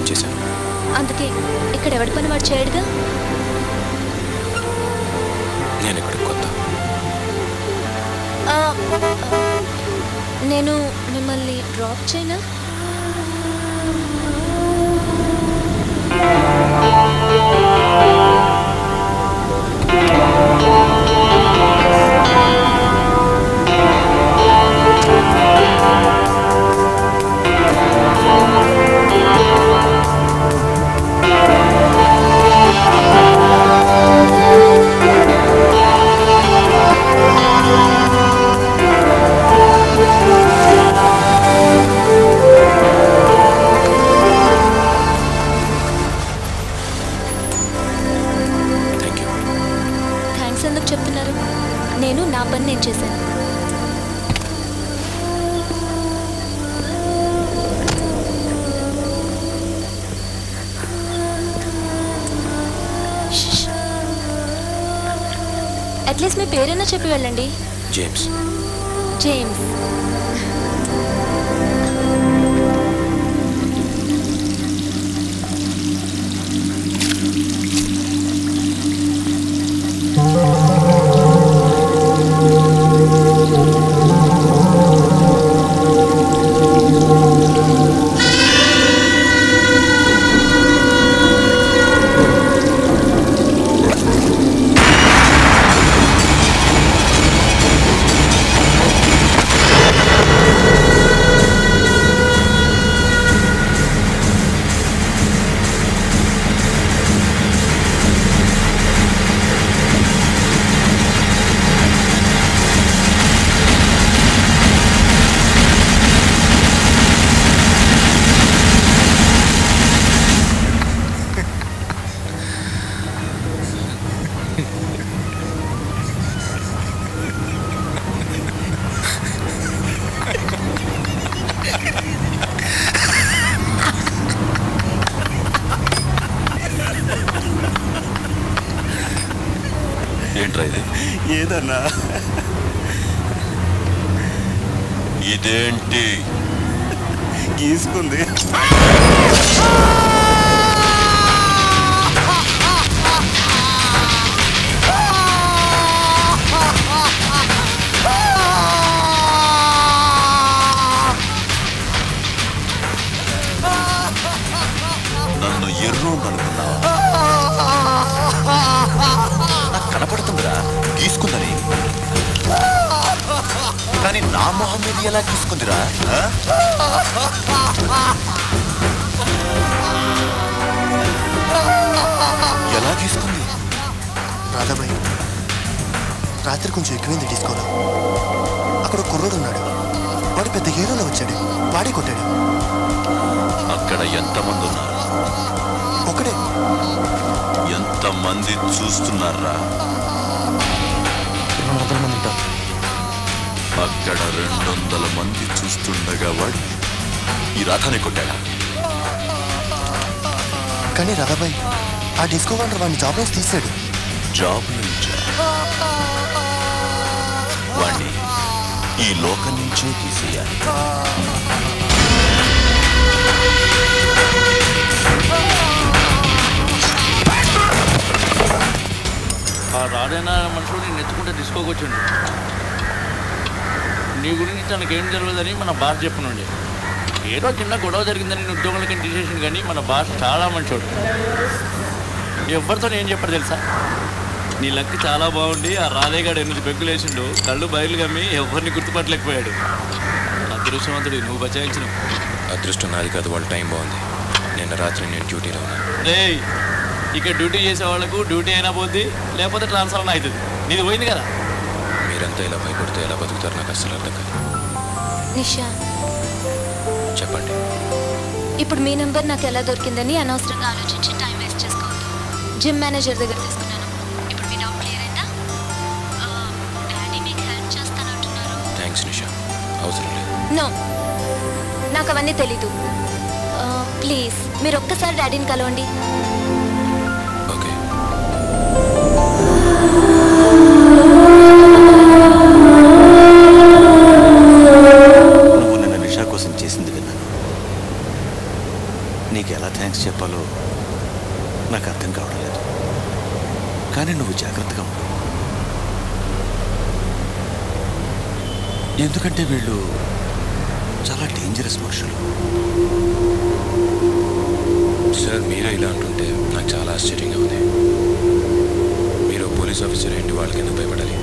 నేను చేశాను అందుకే ఇక్కడ ఎవడి పని వాడు చేయడుగా నేను ఇక్కడ కొత్త ఆ, ఆ, నేను మిమ్మల్ని డ్రాప్ చేయనా థ్యాంక్ యూ థ్యాంక్స్ ఎందుకు చెప్తున్నారు నేను నా పని నేను చేశాను అట్లీస్ట్ మీ పేరైనా చెప్పి వెళ్ళండి జేమ్స్ జేమ్స్ ఏంట్రా ఇది ఏదన్నా ఇదేంటి గీసుకుంది నన్ను ఎర్రోడు అనుకున్నావా నాకు కనపడుతుందిరా గీసుకుందని కానీ నా మొహం మీద ఎలా గీసుకుందిరా ఆ? ఎలా గీసుకుంది రాధాబాయి రాత్రి కొంచెం ఎక్కువైంది తీసుకోవడం అక్కడ ఒక కుర్రోడు ఉన్నాడు వాడు పెద్ద హీరోలో వచ్చాడు వాడే కొట్టాడు అక్కడ ఎంతమంది ఉన్నారు ఒకడే ఎంతమంది చూస్తున్నారా రెండు వందల మంది ఉంటారు అక్కడ రెండు వందల మంది చూస్తుండగా వాడు ఈ రాధాని కొట్టాడా కానీ రాధాబాయి ఆ డిస్కో వాడర్ వాడిని జాబ్ నుంచి తీసాడు జాబ్ నుంచా వాణ్ణి ఈ లోకం నుంచే తీసేయాలి ఆ రాడైన మనుషులు నేను ఎత్తుకుంటే తీసుకోకొచ్చిండు నీ గురించి తనకేం తెలియదని మన బాస్ చెప్పనుండే ఏదో చిన్న గొడవ జరిగిందని నేను ఉద్యోగులకి తీసేసింది కానీ మన బాస్ చాలా మంచోడు ఎవరితో ఏం చెప్పాడు తెలుసా నీ లక్ చాలా బాగుండి ఆ రాధేగాడు ఎనిమిది పెగ్గులు వేసిండు కళ్ళు బయలు గమ్మి ఎవరిని గుర్తుపట్టలేకపోయాడు అదృష్టవంతుడు నువ్వు బచాయించినావు అదృష్టం నాది కాదు వాళ్ళ టైం బాగుంది నిన్న రాత్రి నేను డ్యూటీలో ఉన్నాను రేయ్ ఇక డ్యూటీ చేసే వాళ్ళకు డ్యూటీ అయినా పోద్ది లేకపోతే ట్రాన్స్ఫర్ అయినా అవుతుంది నీది పోయింది కదా మీరంతా ఇలా భయపడితే ఎలా బతుకుతారు నాకు అసలు అర్థం కాదు నిషా చెప్పండి ఇప్పుడు మీ నెంబర్ నాకు ఎలా దొరికిందని అనవసరంగా ఆలోచించి టైం వేస్ట్ చేసుకోవద్దు జిమ్ మేనేజర్ దగ్గర తీసుకున్నాను ఇప్పుడు మీ డౌట్ క్లియర్ అయిందా ఆ, డాడీ మీకు హెల్ప్ చేస్తానంటున్నారు థ్యాంక్స్ నిషా అవసరం లేదు నో నాకు అవన్నీ తెలీదు ఆ, ప్లీజ్ మీరు ఒక్కసారి డాడీని కలవండి ఓకే నువ్వు నిన్న నిషా కోసం చేసింది విన్నాను నీకు ఎలా థ్యాంక్స్ కానీ నువ్వు జాగ్రత్తగా ఉండు ఎందుకంటే వీళ్ళు చాలా డేంజరస్ మనుషులు సార్ మీరే ఇలా అంటుంటే నాకు చాలా ఆశ్చర్యంగా ఉంది మీరు పోలీస్ ఆఫీసర్ ఏంటి వాళ్ళకి ఎందుకు భయపడాలి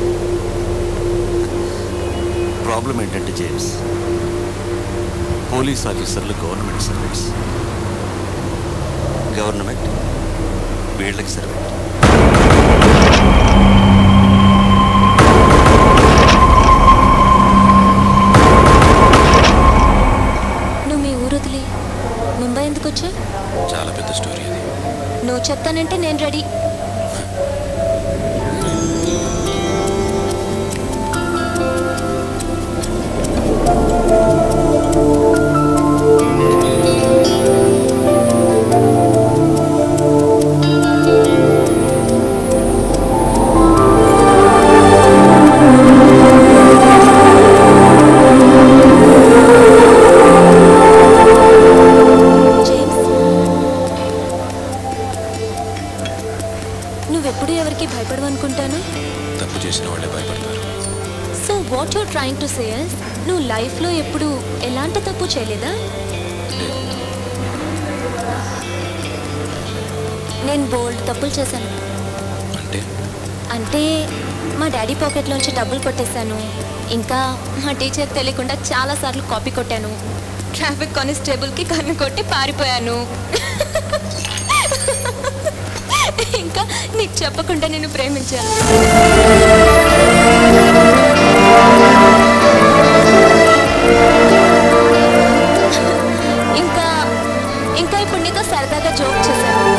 ప్రాబ్లం ఏంటంటే జేమ్స్ పోలీస్ ఆఫీసర్లు గవర్నమెంట్ సర్వెంట్స్ గవర్నమెంట్ వీళ్ళకి సర్వెంట్ నువ్వు మీ ఊరు వదిలి ముంబై ఎందుకు వచ్చా చాలా పెద్ద స్టోరీ అది నువ్వు చెప్తానంటే నేను రెడీ జేమ్స్ నువ్వెప్పుడు ఎవరికి భయపడవనుకుంటాను తప్పు చేసిన వాళ్ళే భయపడతారు so what you're trying to says నువ్వు లైఫ్లో ఎప్పుడు ఎలాంటి తప్పు చేయలేదా లేదు నేను బోల్డ్ తప్పులు చేశాను అంటే అంటే మా డాడీ పాకెట్లోంచి డబ్బులు కొట్టేశాను ఇంకా మా టీచర్ తెలియకుండా చాలాసార్లు కాపీ కొట్టాను ట్రాఫిక్ కానిస్టేబుల్కి కన్ను కొట్టి పారిపోయాను ఇంకా నీకు చెప్పకుండా నేను ప్రేమించాను ఇంకా ఇంకా ఇప్పుడు నీతో సరదాగా జోక్ చేశాను